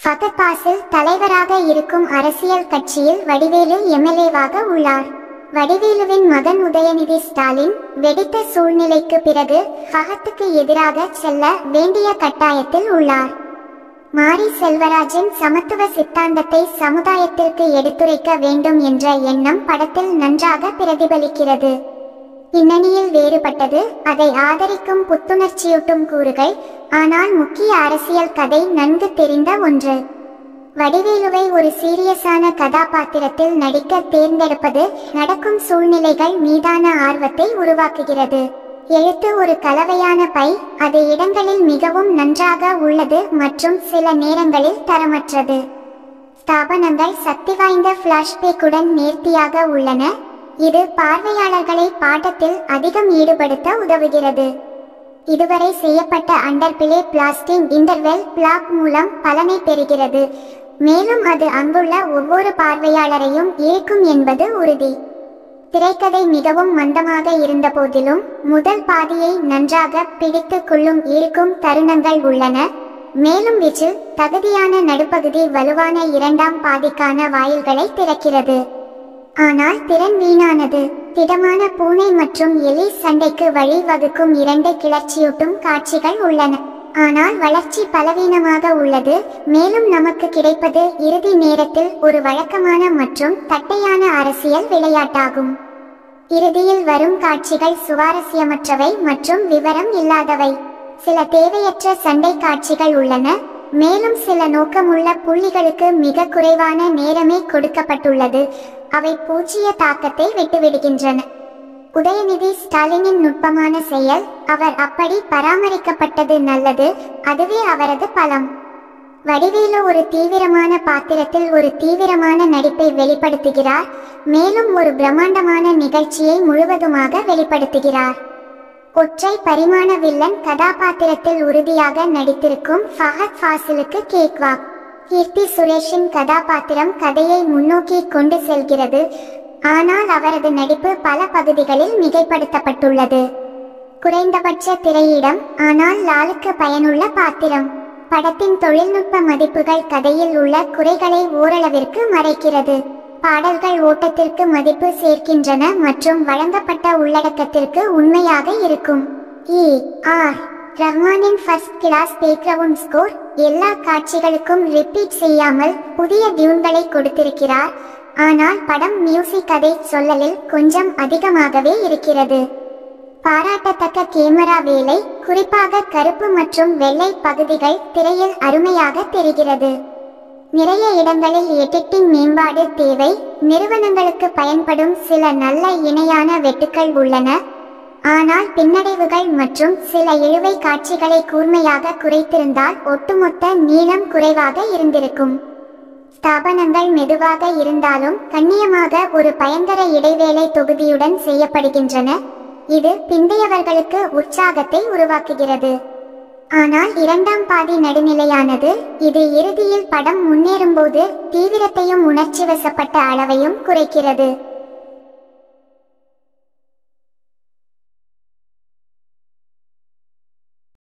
ஃபகத் பாசில் தலைவராக இருக்கும் அரசியல் கட்சியில் வடிவேலு எம்எல்ஏவாக உள்ளார் வடிவேலுவின் மகன் உதயநிதி ஸ்டாலின் வெடித்த சூழ்நிலைக்கு பிறகு ஃபகத்துக்கு எதிராக செல்ல வேண்டிய கட்டாயத்தில் உள்ளார் மாரி செல்வராஜின் சமத்துவ சித்தாந்தத்தை சமுதாயத்திற்கு எடுத்துரைக்க வேண்டும் என்ற எண்ணம் படத்தில் நன்றாக பிரதிபலிக்கிறது பின்னணியில் வேறுபட்டது அதை ஆதரிக்கும் புத்துணர்ச்சியூட்டும் கூறுகள் ஆனால் முக்கிய அரசியல் கதை நன்கு தெரிந்த ஒன்று வடிவேலுவை ஒரு சீரியஸான கதாபாத்திரத்தில் நடிக்க தேர்ந்தெடுப்பது நடக்கும் சூழ்நிலைகள் மீதான ஆர்வத்தை உருவாக்குகிறது எழுத்து ஒரு கலவையான பை அது இடங்களில் மிகவும் நன்றாக உள்ளது மற்றும் சில நேரங்களில் தரமற்றது ஸ்தாபனங்கள் சக்தி வாய்ந்த பிளாஷ்பேக்குடன் நேர்த்தியாக உள்ளன இது பார்வையாளர்களை பாட்டத்தில் அதிகம் ஈடுபடுத்த உதவுகிறது இதுவரை செய்யப்பட்ட அண்டர்பிளே பிளாஸ்டிங் இன்டர்வெல் பிளாக் மூலம் பலனை பெறுகிறது மேலும் அது அங்குள்ள ஒவ்வொரு பார்வையாளரையும் ஈர்க்கும் என்பது உறுதி திரைக்கதை மிகவும் மந்தமாக இருந்த போதிலும் முதல் பாதியை நன்றாக பிடித்து கொள்ளும் ஈர்க்கும் தருணங்கள் உள்ளன மேலும் விச்சில் தகுதியான நடுப்பகுதி வலுவான இரண்டாம் பாதிக்கான வாயில்களை திறக்கிறது ஆனால் திறன் வீணானது திடமான பூனை மற்றும் எலி சண்டைக்கு வழிவகுக்கும் இரண்டு கிளர்ச்சியூட்டும் காட்சிகள் உள்ளன ஆனால் வளர்ச்சி பலவீனமாக உள்ளது மேலும் நமக்கு கிடைப்பது இறுதி நேரத்தில் ஒரு வழக்கமான மற்றும் தட்டையான அரசியல் விளையாட்டாகும் இறுதியில் வரும் காட்சிகள் சுவாரஸ்யமற்றவை மற்றும் விவரம் இல்லாதவை சில தேவையற்ற சண்டை காட்சிகள் உள்ளன மேலும் சில நோக்கமுள்ள புள்ளிகளுக்கு மிக குறைவான நேரமே கொடுக்கப்பட்டுள்ளது அவை பூஜ்ய தாக்கத்தை விட்டுவிடுகின்றன உதயநிதி ஸ்டாலினின் நுட்பமான செயல் அவர் அப்படி பராமரிக்கப்பட்டது நல்லது அதுவே அவரது பலம் வடிவேலு ஒரு தீவிரமான பாத்திரத்தில் ஒரு தீவிரமான நடிப்பை வெளிப்படுத்துகிறார் மேலும் ஒரு பிரம்மாண்டமான நிகழ்ச்சியை முழுவதுமாக வெளிப்படுத்துகிறார் ஒற்றை பரிமாண வில்லன் கதாபாத்திரத்தில் உறுதியாக நடித்திருக்கும் ஃபஹத் ஃபாசிலுக்கு கேக்வாக் கீர்த்தி சுரேஷின் கதாபாத்திரம் கதையை முன்னோக்கி கொண்டு செல்கிறது ஆனால் அவரது நடிப்பு பல பகுதிகளில் மிகைப்படுத்தப்பட்டுள்ளது குறைந்தபட்ச திரையிடம் ஆனால் லாலுக்கு பயனுள்ள பாத்திரம் படத்தின் தொழில்நுட்ப மதிப்புகள் கதையில் உள்ள குறைகளை ஓரளவிற்கு மறைக்கிறது பாடல்கள் ஓட்டத்திற்கு மதிப்பு சேர்க்கின்றன மற்றும் வழங்கப்பட்ட உள்ளடக்கத்திற்கு உண்மையாக இருக்கும் இ ஆர் ரஹ்மானின் ஃபர்ஸ்ட் கிளாஸ் பேக்ரவுண்ட் ஸ்கோர் எல்லா காட்சிகளுக்கும் ரிப்பீட் செய்யாமல் புதிய டியூன்களை கொடுத்திருக்கிறார் ஆனால் படம் மியூசிக் கதை சொல்லலில் கொஞ்சம் அதிகமாகவே இருக்கிறது பாராட்டத்தக்க கேமரா வேலை குறிப்பாக கருப்பு மற்றும் வெள்ளை பகுதிகள் திரையில் அருமையாக தெரிகிறது நிறைய இடங்களில் எடிட்டிங் மேம்பாடு தேவை நிறுவனங்களுக்கு பயன்படும் சில நல்ல இணையான வெட்டுக்கள் உள்ளன ஆனால் பின்னடைவுகள் மற்றும் சில இழுவை காட்சிகளை கூர்மையாக குறைத்திருந்தால் ஒட்டுமொத்த நீளம் குறைவாக இருந்திருக்கும் ஸ்தாபனங்கள் மெதுவாக இருந்தாலும் கண்ணியமாக ஒரு பயங்கர இடைவேளை தொகுதியுடன் செய்யப்படுகின்றன இது பிந்தையவர்களுக்கு உற்சாகத்தை உருவாக்குகிறது ஆனால் இரண்டாம் பாதி நடுநிலையானது இது இறுதியில் படம் முன்னேறும்போது தீவிரத்தையும் உணர்ச்சி வசப்பட்ட அளவையும் குறைக்கிறது